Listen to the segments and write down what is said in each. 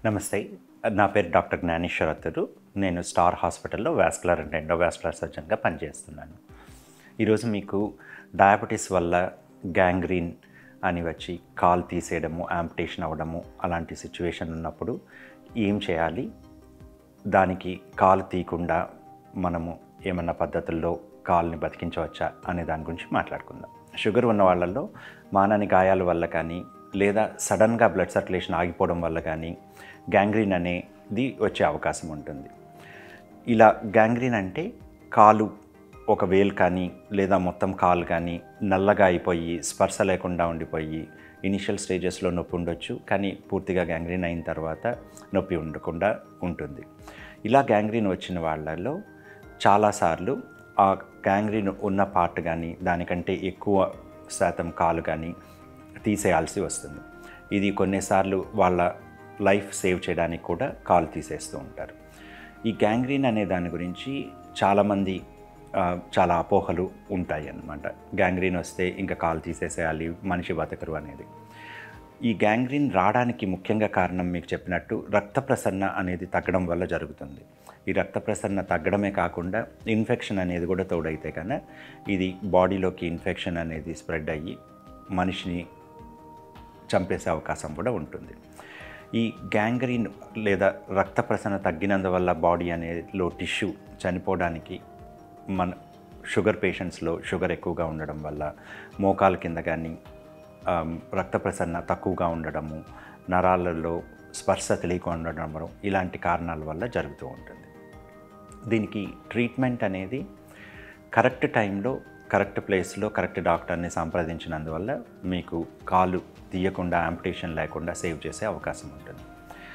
నమస్తే నా పేరు డాక్టర్ జ్ఞానేశ్వరత్తురు నేను స్టార్ హాస్పిటల్లో వాస్కులర్ అండ్ ఎండోవాస్కులర్ సర్జన్గా పనిచేస్తున్నాను ఈరోజు మీకు డయాబెటీస్ వల్ల గ్యాంగ్రీన్ అని వచ్చి కాల్ తీసేయడము యాంపిటేషన్ అవ్వడము అలాంటి సిచ్యువేషన్ ఉన్నప్పుడు ఏం చేయాలి దానికి కాలు తీయకుండా మనము ఏమన్నా పద్ధతుల్లో కాల్ని బతికించవచ్చా అనే దాని గురించి మాట్లాడుకుందాం షుగర్ ఉన్న వాళ్ళల్లో మానని గాయాల వల్ల కానీ లేదా సడన్గా బ్లడ్ సర్క్యులేషన్ ఆగిపోవడం వల్ల కానీ గ్యాంగ్రీన్ అనేది వచ్చే అవకాశం ఉంటుంది ఇలా గ్యాంగ్రీన్ అంటే కాలు ఒక వేలు కానీ లేదా మొత్తం కాలు కానీ నల్లగా అయిపోయి స్పర్శ లేకుండా ఉండిపోయి ఇనిషియల్ స్టేజెస్లో నొప్పి ఉండొచ్చు కానీ పూర్తిగా గ్యాంగ్రీన్ అయిన తర్వాత నొప్పి ఉండకుండా ఉంటుంది ఇలా గ్యాంగ్రీన్ వచ్చిన వాళ్ళలో చాలాసార్లు ఆ గ్యాంగ్రీన్ ఉన్న పార్ట్ కానీ దానికంటే ఎక్కువ శాతం కాలు కానీ తీసేయాల్సి వస్తుంది ఇది కొన్నిసార్లు వాళ్ళ లైఫ్ సేవ్ చేయడానికి కూడా కాలు తీసేస్తూ ఉంటారు ఈ గ్యాంగ్రీన్ అనే దాని గురించి చాలామంది ఆ, చాలా అపోహలు ఉంటాయి అన్నమాట గ్యాంగ్రీన్ వస్తే ఇంకా కాలు తీసేసేయాలి మనిషి బతకరు అనేది ఈ గ్యాంగ్రీన్ రావడానికి ముఖ్యంగా కారణం మీకు చెప్పినట్టు రక్త ప్రసరణ అనేది తగ్గడం వల్ల జరుగుతుంది ఈ రక్త ప్రసరణ తగ్గడమే కాకుండా ఇన్ఫెక్షన్ అనేది కూడా తోడైతే కన్నా ఇది బాడీలోకి ఇన్ఫెక్షన్ అనేది స్ప్రెడ్ అయ్యి మనిషిని చంపేసే అవకాశం కూడా ఉంటుంది ఈ గ్యాంగ్రీన్ లేదా రక్త ప్రసరణ తగ్గినందువల్ల బాడీ అనేలో టిష్యూ చనిపోవడానికి మన షుగర్ పేషెంట్స్లో షుగర్ ఎక్కువగా ఉండడం వల్ల మోకాల కింద కానీ ఆమ్, రక్త ప్రసరణ తక్కువగా ఉండడము నరాలలో స్పర్శ తెలియకుండా ఉండడం ఇలాంటి కారణాల వల్ల జరుగుతూ ఉంటుంది దీనికి ట్రీట్మెంట్ అనేది కరెక్ట్ టైంలో కరెక్ట్ ప్లేస్లో కరెక్ట్ డాక్టర్ని సంప్రదించినందువల్ల మీకు కాలు తీయకుండా యాంపిటేషన్ లేకుండా సేవ్ చేసే అవకాశం ఉంటుంది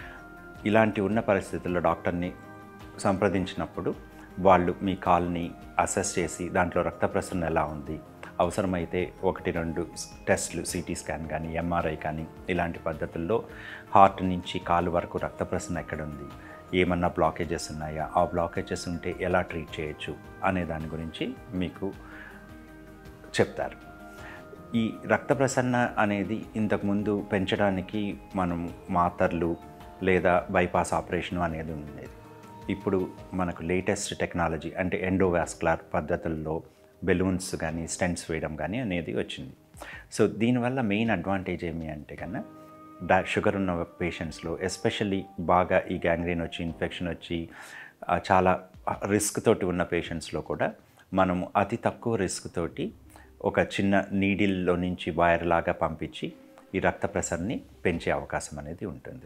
ఇలాంటి ఉన్న పరిస్థితుల్లో డాక్టర్ని సంప్రదించినప్పుడు వాళ్ళు మీ కాల్ని అసెస్ చేసి దాంట్లో రక్త ప్రసరణ ఎలా ఉంది అవసరమైతే ఒకటి రెండు టెస్ట్లు సిటీ స్కాన్ కానీ ఎంఆర్ఐ కానీ ఇలాంటి పద్ధతుల్లో హార్ట్ నుంచి కాలు వరకు రక్త ప్రసరణ ఎక్కడ ఉంది ఏమన్నా బ్లాకేజెస్ ఉన్నాయా ఆ బ్లాకేజెస్ ఉంటే ఎలా ట్రీట్ చేయొచ్చు అనే దాని గురించి మీకు చెప్తారు ఈ రక్త ప్రసరణ అనేది ఇంతకుముందు పెంచడానికి మనం మాతర్లు లేదా బైపాస్ ఆపరేషన్ అనేది ఉండేది ఇప్పుడు మనకు లేటెస్ట్ టెక్నాలజీ అంటే ఎండోవాస్కులర్ పద్ధతుల్లో బెలూన్స్ కానీ స్టెంట్స్ వేయడం కానీ అనేది వచ్చింది సో దీనివల్ల మెయిన్ అడ్వాంటేజ్ ఏమి అంటే కన్నా డా షుగర్ ఉన్న పేషెంట్స్లో ఎస్పెషల్లీ బాగా ఈ గ్యాంగ్రీన్ వచ్చి ఇన్ఫెక్షన్ వచ్చి ఆ, చాలా రిస్క్ తోటి ఉన్న పేషెంట్స్లో కూడా మనము అతి తక్కువ రిస్క్ తోటి ఒక చిన్న నీడిల్లో నుంచి వైర్ లాగా పంపించి ఈ రక్త ప్రసరణని పెంచే అవకాశం అనేది ఉంటుంది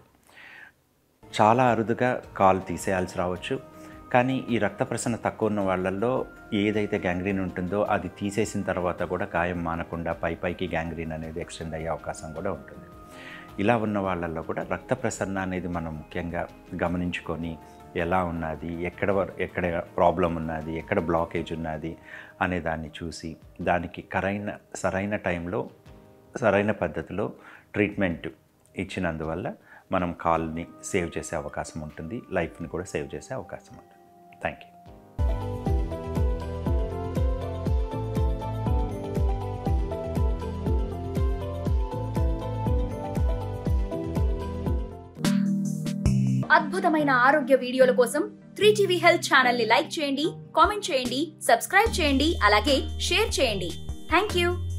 చాలా అరుదుగా కాలు తీసేయాల్సి రావచ్చు కానీ ఈ రక్త ప్రసరణ తక్కువ ఉన్న వాళ్ళల్లో ఏదైతే గ్యాంగ్రీన్ ఉంటుందో అది తీసేసిన తర్వాత కూడా గాయం మానకుండా పై పైకి గ్యాంగ్రీన్ అనేది ఎక్స్టెండ్ అయ్యే అవకాశం కూడా ఉంటుంది ఇలా ఉన్న వాళ్ళల్లో కూడా రక్త ప్రసరణ అనేది మనం ముఖ్యంగా గమనించుకొని ఎలా ఉన్నది ఎక్కడ వర- ఎక్కడ ప్రాబ్లం ఉన్నది ఎక్కడ బ్లాకేజ్ ఉన్నది అనే దాన్ని చూసి దానికి కరైన సరైన టైంలో సరైన పద్ధతిలో ట్రీట్మెంట్ ఇచ్చినందువల్ల మనం కాల్ని సేవ్ చేసే అవకాశం ఉంటుంది లైఫ్ని కూడా సేవ్ చేసే అవకాశం ఉంటుంది థ్యాంక్ యూ అద్భుతమైన ఆరోగ్య వీడియోల కోసం త్రీ టీవీ హెల్త్ ఛానల్ ని లైక్ చేయండి కామెంట్ చేయండి సబ్స్క్రైబ్ చేయండి అలాగే షేర్ చేయండి థ్యాంక్ యూ